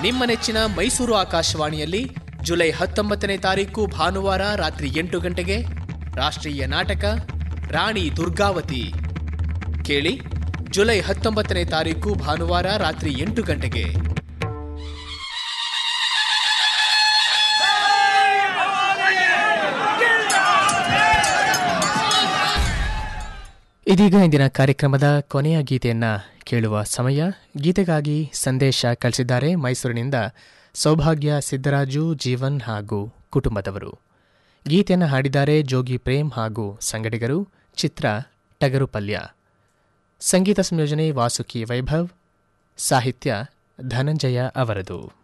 ನಿಮ್ಮ ನೆಚ್ಚಿನ ಮೈಸೂರು ಆಕಾಶವಾಣಿಯಲ್ಲಿ ಜುಲೈ ಹತ್ತೊಂಬತ್ತನೇ ತಾರೀಕು ಭಾನುವಾರ ರಾತ್ರಿ ಎಂಟು ಗಂಟೆಗೆ ರಾಷ್ಟ್ರೀಯ ನಾಟಕ ರಾಣಿ ದುರ್ಗಾವತಿ ಕೇಳಿ ಜುಲೈ ಹತ್ತೊಂಬತ್ತನೇ ತಾರೀಕು ಭಾನುವಾರ ರಾತ್ರಿ ಎಂಟು ಗಂಟೆಗೆ ಇದೀಗ ಇಂದಿನ ಕಾರ್ಯಕ್ರಮದ ಕೊನೆಯ ಗೀತೆಯನ್ನ ಕೇಳುವ ಸಮಯ ಗೀತೆಗಾಗಿ ಸಂದೇಶ ಕಳಿಸಿದ್ದಾರೆ ಮೈಸೂರಿನಿಂದ ಸೌಭಾಗ್ಯ ಸಿದ್ದರಾಜು ಜೀವನ್ ಹಾಗೂ ಕುಟುಂಬದವರು ಗೀತೆಯನ್ನು ಹಾಡಿದ್ದಾರೆ ಜೋಗಿ ಪ್ರೇಮ್ ಹಾಗೂ ಸಂಗಡಿಗರು ಚಿತ್ರ ಟಗರು ಪಲ್ಯ ಸಂಗೀತ ಸಂಯೋಜನೆ ವಾಸುಕಿ ವೈಭವ್ ಸಾಹಿತ್ಯ ಧನಂಜಯ ಅವರದು